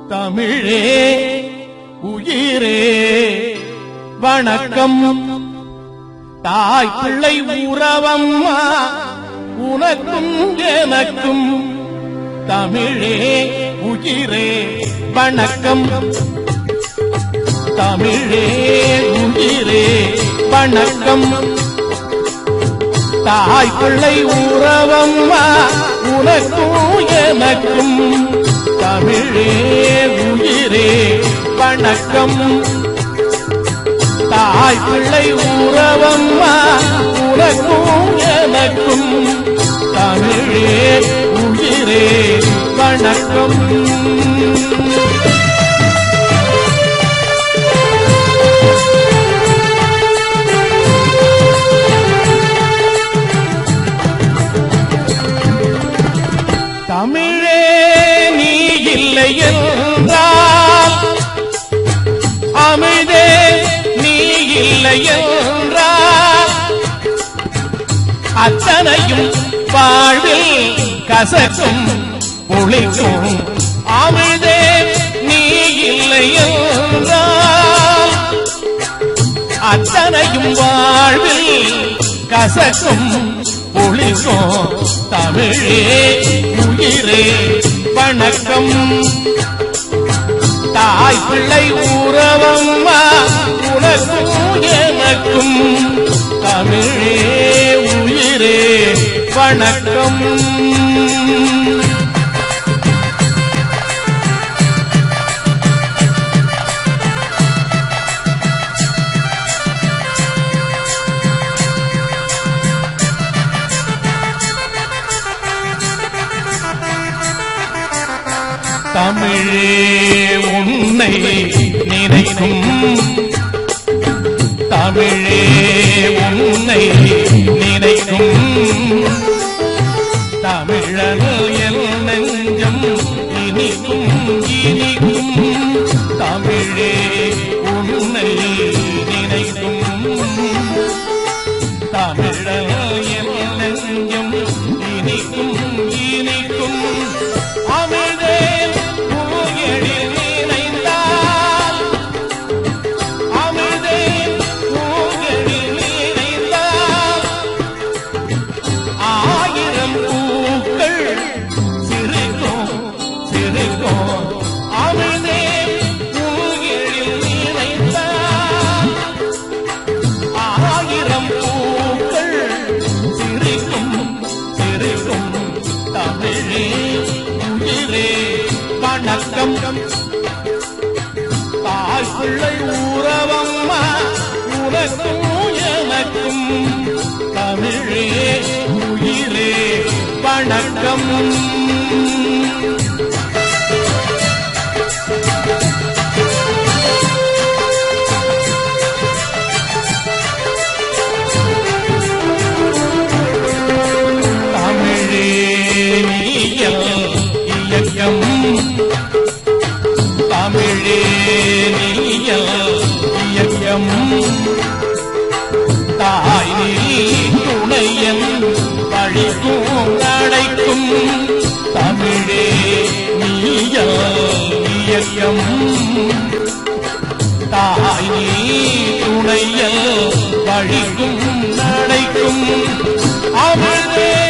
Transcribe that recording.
தமிழே உயிரே வணக்கம் தாய் பிள்ளை உறவம்மா உனக்கும் எனக்கும் தமிழே உயிரே வணக்கம் தமிழே உயிரே வணக்கம் தாய் பிள்ளை உறவம்மா உனக்கும் எனக்கும் தமிழே உயிரே வணக்கம் தாய் பிள்ளை உறவம்மா உனக்கும் எனக்கும் தமிழே உயிரே வணக்கம் தமிழே நீ இல்லை என்றால் அமிழ்தே நீ இல்லை என்றால் அத்தனையும் வாழ்வில் கசக்கும் ஒளிக்கும் அமிழ்தே நீ இல்லை என்றால் அத்தனையும் வாழ்வில் கசக்கும் ஒளிக்கும் தமிழே உயிரே வணக்கம் தாய் பிள்ளை உறவம்மா உனக்கும் எனக்கும் தமிழே உயிரே வணக்கம் தமிழே உன்னை நினைக்கும் தமிழே உன்னை நினைக்கும் தமிழன் எல் நெஞ்சம் இனிக்கும் இனிக்கும் தமிழே உன்னை நினைக்கும் தமிழன் எல் நெஞ்சம் இனிக்கும் இனிக்கும் அமிழ்தே பூயெழில் நினைந்தால் அமிழ்தே பூயெழில் நினைந்தால் ஆயிரம் பூக்கள் சிரிக்கும் சிரிக்கும் அமிழ்தே பூயெழில் நினைந்தால் ஆயிரம் பூக்கள் சிரிக்கும் சிரிக்கும் தமிழே உயிரே வணக்கம் தாய் பிள்ளை உறவம்மா உனக்கும் எனக்கும் தமிழே உயிரே வணக்கம் தமிழே நீயல் இயக்கம் தமிழே நீயல் இயக்கம் தாய் நீ துணையன் வழிக்கும் அடைக்கும் தமிழே நீயல் இயக்கம் தாய் நீ துணையல் வழிக்கும் நடைக்கும் அமிழ்தே